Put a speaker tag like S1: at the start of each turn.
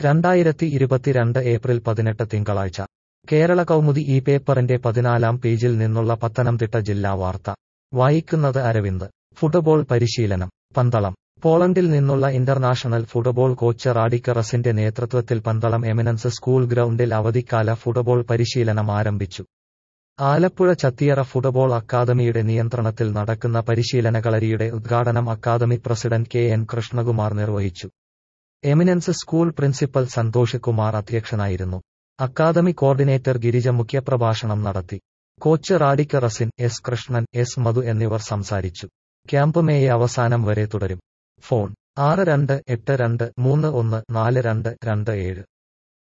S1: രണ്ടായിരത്തി ഇരുപത്തിരണ്ട് ഏപ്രിൽ പതിനെട്ട് തിങ്കളാഴ്ച കേരള കൗമുദി ഈ പേപ്പറിന്റെ പതിനാലാം പേജിൽ നിന്നുള്ള പത്തനംതിട്ട ജില്ലാ വാർത്ത വായിക്കുന്നത് അരവിന്ദ് ഫുട്ബോൾ പരിശീലനം പന്തളം പോളണ്ടിൽ നിന്നുള്ള ഇന്റർനാഷണൽ ഫുട്ബോൾ കോച്ച് റാഡിക്കറസിന്റെ നേതൃത്വത്തിൽ പന്തളം എമിനൻസ് സ്കൂൾ ഗ്രൗണ്ടിൽ അവധിക്കാല ഫുട്ബോൾ പരിശീലനം ആരംഭിച്ചു ആലപ്പുഴ ചത്തിയറ ഫുട്ബോൾ അക്കാദമിയുടെ നിയന്ത്രണത്തിൽ നടക്കുന്ന പരിശീലന കളരിയുടെ ഉദ്ഘാടനം academy president K N Krishnakumar നിർവഹിച്ചു eminence school principal Santhosh Kumar അധ്യക്ഷനായിരുന്നു അക്കാദമി കോർഡിനേറ്റർ ഗിരിജ മുഖ്യപ്രഭാഷണം നടത്തി coach Radikka Rasin S Krishnan S Madhu എന്നിവർ സംസാരിച്ചു ക്യാമ്പ് മേയെ അവസാനം വരെ തുടരും ഫോൺ ആറ് രണ്ട് എട്ട് രണ്ട് മൂന്ന് ഒന്ന് നാല് രണ്ട് രണ്ട് ഏഴ്